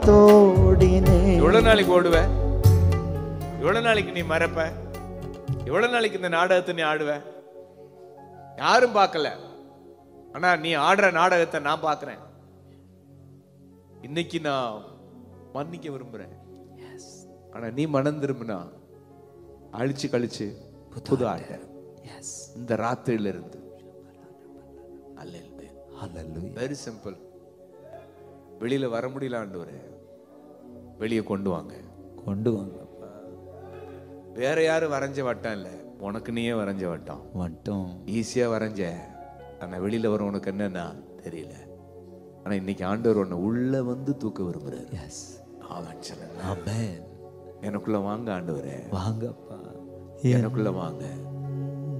தோடினே எவ்வளவு நாளைக்கு ஓடுவ எவ்வளவு நாளைக்கு நீ மறப்ப எவ்வளவு நாளைக்கு இந்த நாடகத்தை நீ ஆடுவ யாரும் பார்க்கல ஆனா நீ ஆடுற நாடகத்தை நான் பார்க்கிறேன் இன்னைக்கு நான் மன்னிக்க விரும்புறேன் ஆனா நீ மனம் திரும்பினா அழிச்சு கழிச்சு புது ஆட்ட எஸ் இந்த ராத்திரியில இருந்து அல்ல ஹalleluya வெரி சிம்பிள் வெளியில வர முடியல ஆண்டவரே வெளியே கொண்டு வாங்க கொண்டு வாங்கப்பா வேற யாரும் வரைஞ்ச வட்டம் இல்ல உனக்கு நீயே வரைஞ்ச வட்டம் மட்டும் ஈஸியா வரைஞ்ச ஆனா வெளியில வர உனக்கு என்னன்னா தெரியல ஆனா இன்னைக்கு ஆண்டவர் உன்னை உள்ள வந்து தூக்க விரும்புறாரு எஸ் ஆமாம் சொல்லுங்க ஆமென் எனக்குள்ள வாங்க ஆண்டவரே வாங்கப்பா எனக்குள்ள வாங்க